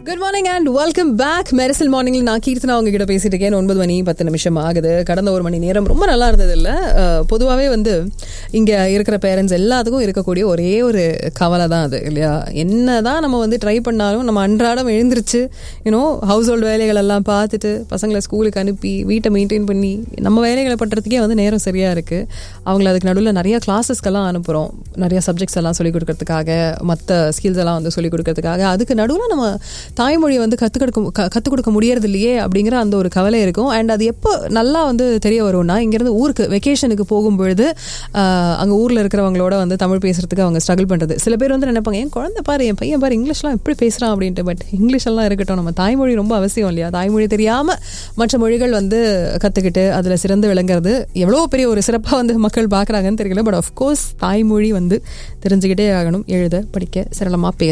good morning and welcome back மெரிசல் மார்னிங்ல நான் கீர்த்தனா உங்ககிட்ட பேசிட்டு இருக்கேன் ஒன்பது மணி பத்து நிமிஷம் ஆகுது கடந்த ஒரு மணி நேரம் ரொம்ப நல்லா இருந்தது இல்லை பொதுவாகவே வந்து இங்கே இருக்கிற பேரண்ட்ஸ் எல்லாத்துக்கும் இருக்கக்கூடிய ஒரே ஒரு கவலை தான் அது இல்லையா என்ன தான் நம்ம வந்து ட்ரை பண்ணாலும் நம்ம அன்றாடம் எழுந்திருச்சு யூனோ ஹவுஸ் ஹோல்டு வேலைகள் எல்லாம் பார்த்துட்டு பசங்களை ஸ்கூலுக்கு அனுப்பி வீட்டை மெயின்டைன் பண்ணி நம்ம வேலைகளை பண்ணுறதுக்கே வந்து நேரம் சரியாக இருக்குது அவங்கள அதுக்கு நடுவில் நிறைய கிளாஸஸ்க்கெல்லாம் அனுப்புகிறோம் நிறைய சப்ஜெக்ட்ஸ் எல்லாம் சொல்லிக் கொடுக்கறதுக்காக மற்ற ஸ்கில்ஸ் எல்லாம் வந்து சொல்லிக் கொடுக்கறதுக்காக அதுக்கு நடுவில் நம்ம தாய்மொழியை வந்து கற்றுக் கொடுக்க கற்றுக் கொடுக்க முடியறது இல்லையே அப்படிங்கிற அந்த ஒரு கவலை இருக்கும் அண்ட் அது எப்போ நல்லா வந்து தெரிய வரும்னா இங்கேருந்து ஊருக்கு வெக்கேஷனுக்கு போகும்பொழுது அங்கே ஊரில் இருக்கிறவங்களோட வந்து தமிழ் பேசுறதுக்கு அவங்க ஸ்ட்ரகிள் பண்ணுறது சில பேர் வந்து நினைப்பாங்க என் குழந்தை பாரு என் பையன் பாரு இங்கிலீஷ்லாம் எப்படி பேசுகிறான் அப்படின்ட்டு பட் இங்கிலீஷ் எல்லாம் இருக்கட்டும் நம்ம தாய்மொழி ரொம்ப அவசியம் இல்லையா தாய்மொழி தெரியாமல் மற்ற மொழிகள் வந்து கற்றுக்கிட்டு அதில் சிறந்து விளங்குறது எவ்வளோ பெரிய ஒரு சிறப்பாக வந்து மக்கள் பார்க்குறாங்கன்னு தெரியல பட் ஆஃப்கோர்ஸ் தாய்மொழி வந்து தெரிஞ்சுக்கிட்டே ஆகணும் எழுத படிக்க சரளமாக பேச